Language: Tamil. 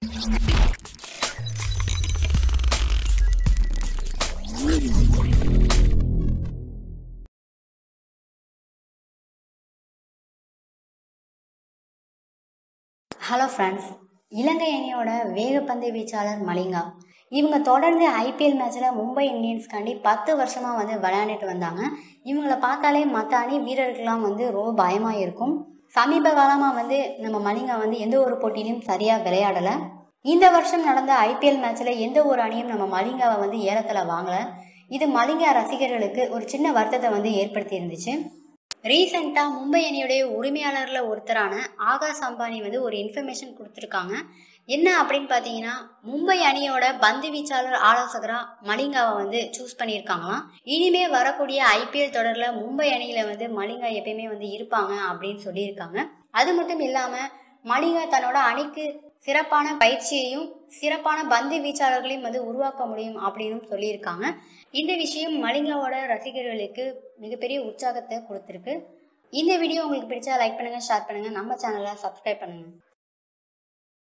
ஹலோ ஃப்ரெண்ட்ஸ் இலங்கை அணியோட வேகப்பந்து வீச்சாளர் மலிங்கா இவங்க தொடர்ந்து ஐபிஎல் மேட்ச்சில் மும்பை இந்தியன்ஸ்காண்டி பத்து வருஷமாக வந்து விளையாண்டுட்டு வந்தாங்க இவங்கள பார்த்தாலே மற்ற அணி வீரர்கள்லாம் வந்து ரொம்ப பயமாக இருக்கும் சமீப காலமாக வந்து நம்ம மலிங்கா வந்து எந்த ஒரு போட்டியிலையும் சரியாக விளையாடலை இந்த வருஷம் நடந்த ஐபிஎல் மேட்ச்சில் எந்த ஒரு அணியும் நம்ம மலிங்காவை வந்து ஏலத்தில் வாங்கலை இது மலிங்கா ரசிகர்களுக்கு ஒரு சின்ன வருத்தத்தை வந்து ஏற்படுத்தி இருந்துச்சு ரீசெண்டாக மும்பை அணியுடைய உரிமையாளரில் ஒருத்தரான ஆகாஷ் அம்பானி வந்து ஒரு இன்ஃபர்மேஷன் கொடுத்துருக்காங்க என்ன அப்படின்னு பார்த்தீங்கன்னா மும்பை அணியோட பந்து வீச்சாளர் ஆலோசகராக மலிங்காவை வந்து சூஸ் பண்ணியிருக்காங்களாம் இனிமே வரக்கூடிய ஐபிஎல் தொடரில் மும்பை அணியில் வந்து மலிங்கா எப்பயுமே வந்து இருப்பாங்க அப்படின்னு சொல்லியிருக்காங்க அது மட்டும் இல்லாமல் மலிங்கா தன்னோட அணிக்கு சிறப்பான பயிற்சியையும் சிறப்பான பந்து வீச்சாளர்களையும் வந்து உருவாக்க முடியும் அப்படின்னு சொல்லியிருக்காங்க இந்த விஷயம் மலிங்காவோட ரசிகர்களுக்கு மிகப்பெரிய உற்சாகத்தை கொடுத்துருக்கு இந்த வீடியோ உங்களுக்கு பிடிச்சா லைக் பண்ணுங்க ஷேர் பண்ணுங்க நம்ம சேனலை சப்ஸ்கிரைப் பண்ணுங்க